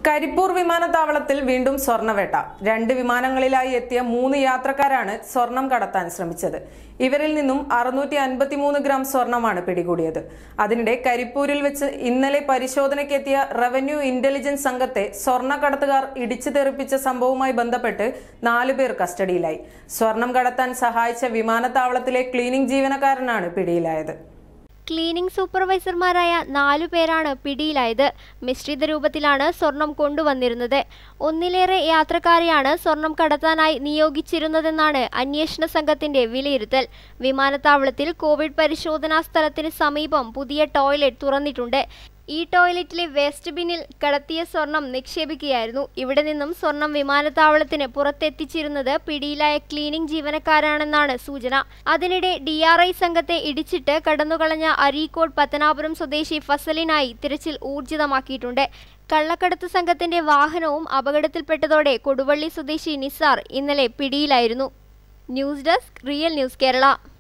കരിപ്പൂർ വിമാനത്താവളത്തിൽ വീണ്ടും സ്വർണ്ണവേട്ട രണ്ട് വിമാനങ്ങളിലായി എത്തിയ മൂന്ന് യാത്രക്കാരാണ് സ്വർണം കടത്താൻ ശ്രമിച്ചത് ഇവരിൽ നിന്നും അറുന്നൂറ്റി അൻപത്തിമൂന്ന് ഗ്രാം സ്വർണമാണ് പിടികൂടിയത് അതിനിടെ കരിപ്പൂരിൽ വെച്ച് ഇന്നലെ പരിശോധനയ്ക്കെത്തിയ റവന്യൂ ഇന്റലിജൻസ് സംഘത്തെ സ്വർണ്ണക്കടത്തുകാർ ഇടിച്ചു തെറിപ്പിച്ച സംഭവവുമായി ബന്ധപ്പെട്ട് നാലുപേർ കസ്റ്റഡിയിലായി സ്വർണം കടത്താൻ സഹായിച്ച വിമാനത്താവളത്തിലെ ക്ലീനിംഗ് ജീവനക്കാരനാണ് പിടിയിലായത് ക്ലീനിംഗ് സൂപ്പർവൈസർമാരായ നാലു പേരാണ് പിടിയിലായത് മിശ്രിത രൂപത്തിലാണ് സ്വർണം കൊണ്ടുവന്നിരുന്നത് ഒന്നിലേറെ യാത്രക്കാരെയാണ് സ്വർണം കടത്താനായി നിയോഗിച്ചിരുന്നതെന്നാണ് അന്വേഷണ സംഘത്തിന്റെ വിലയിരുത്തൽ വിമാനത്താവളത്തിൽ കോവിഡ് പരിശോധനാ സ്ഥലത്തിന് സമീപം പുതിയ ടോയ്ലറ്റ് തുറന്നിട്ടുണ്ട് ഈ ടോയ്ലറ്റിലെ വേസ്റ്റ് ബിന്നിൽ കടത്തിയ സ്വർണം നിക്ഷേപിക്കുകയായിരുന്നു ഇവിടെ നിന്നും സ്വർണം വിമാനത്താവളത്തിന് പുറത്തെത്തിച്ചിരുന്നത് പിടിയിലായ ക്ലീനിംഗ് ജീവനക്കാരാണെന്നാണ് സൂചന അതിനിടെ ഡി ആർ ഐ സംഘത്തെ ഇടിച്ചിട്ട് കടന്നുകളഞ്ഞ അരീക്കോട് പത്തനാപുരം സ്വദേശി ഫസലിനായി തിരച്ചിൽ ഊർജിതമാക്കിയിട്ടുണ്ട് കള്ളക്കടത്ത് സംഘത്തിന്റെ വാഹനവും അപകടത്തിൽപ്പെട്ടതോടെ കൊടുവള്ളി സ്വദേശി നിസാർ ഇന്നലെ പിടിയിലായിരുന്നു news desk real news Kerala